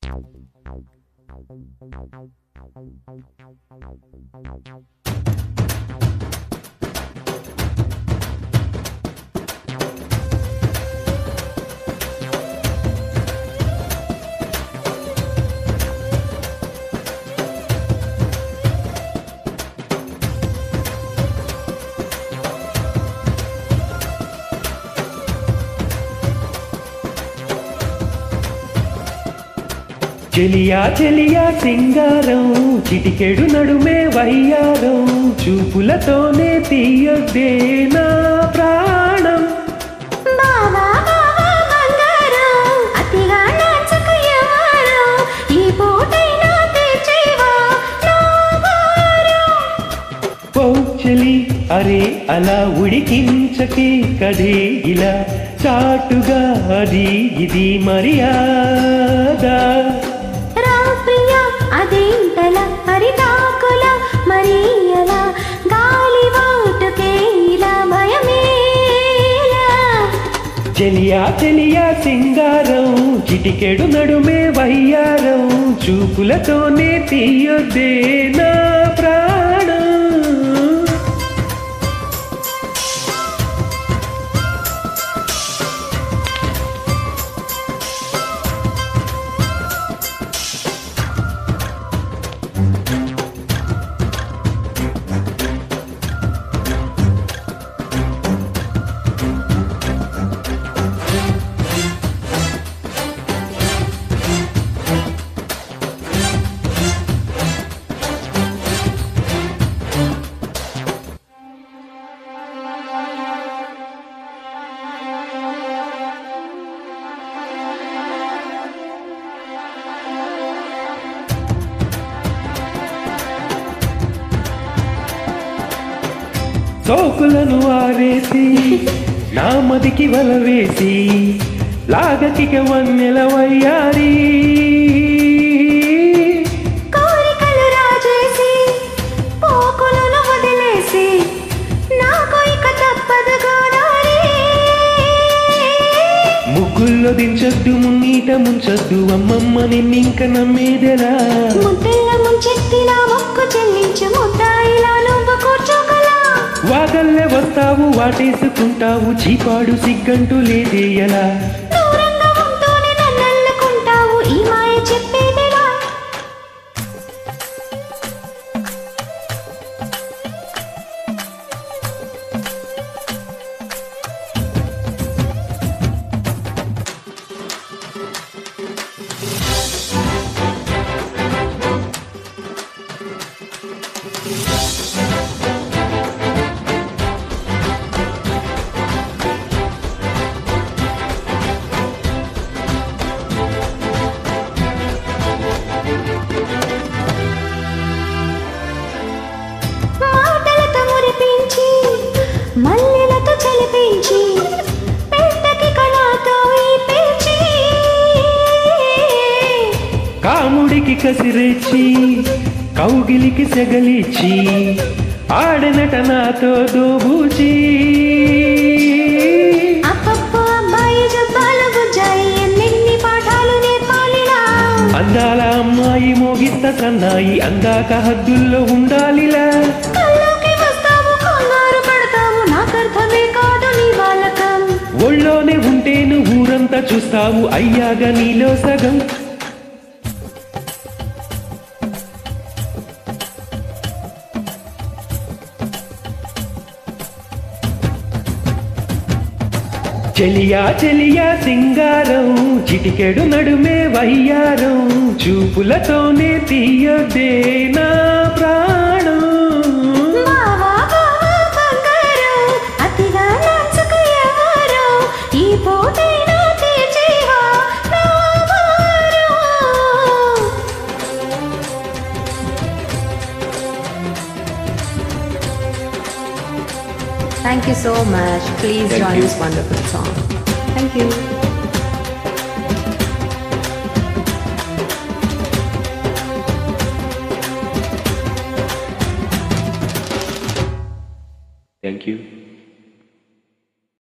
చెలియా చెలియా సింగారం చిటికెడు నడుమే వయ్యారం చూపులతోనే తీయొద్దే నా ప్రాణం బావా బావా బంగారం అతిగా నాచక ఎవరు ఈ పూటైనా తెచ్చేవా నా వారం ఓ చెలి అరే అలా ఉడికించకే కదే ఇలా చాటుగా అది ఇది మర్యాద రా ప్రియ అదేంటల హరితాకుల మరి ఎలా గాలి వాటుకే ఇలా భయమేలా చెలియా చెలియా సింగారం చిటికెడు నడుమే వయ్యారం చూపులతోనే తీయొద్దే నా ప్రాణం సోకులను ఆరేసి నా మదికి వల వేసి లాగకిక వన్నెల వయ్యారి కోరికలు రాజేసి పోకులను వదిలేసి నాకు ఇక తప్పదు గోదారి ముగ్గుల్లో దించొద్దు మున్నీట ముంచొద్దు అమ్మమ్మ నిన్నింక నమ్మేదెలా ముద్దెల్ల ముంచెత్తిన మొక్కు చెల్లించు ముద్దాయిలా నువ్వు కూర్చోగలా వాగల్లే వస్తావు వాటేసుకుంటావు చీపాడు సిగ్గంటూ లేదే ఎలా దూరంగా ఉంటూనే నన్నల్లుకుంటావు ఈ మాయ చెప్పేదిలా మాటలతో మురిపించి మల్లెలతో చలిపించి పెట్టకి కళతో ఈ పేచి కాముడికి కసిరెచ్చి కౌగిలికి సెగలిచ్చి ఆడనట నాతో దోబూచి అప్పప్పో అబ్బాయి జబ్బాలు గుజ్జాయి ఎన్నెన్ని పాఠాలు నేర్పాలిరా అందాల అమ్మాయి మోగిస్త సన్నాయి అందాక హద్దుల్లో ఉండాలిలా కల్లోకి వస్తావు కంగారు పడతావు నాకర్థమే కాదు నీ బాలకం ఒళ్ళోనే ఉంటేను ఊరంతా చూస్తావు అయ్యాక నీలో సగం చెలియా చెలియా సింగారం చిటికెడు నడుమే వయ్యారం చూపులతోనే తీయొద్దే నా ప్రాణం బావా బావా బంగారం అతిగా నాచుకు ఎవరు ఈ పూటైనా తీర్చేవా నా వారం Thank you so much. Please Thank join you. this wonderful song. Thank you. Thank you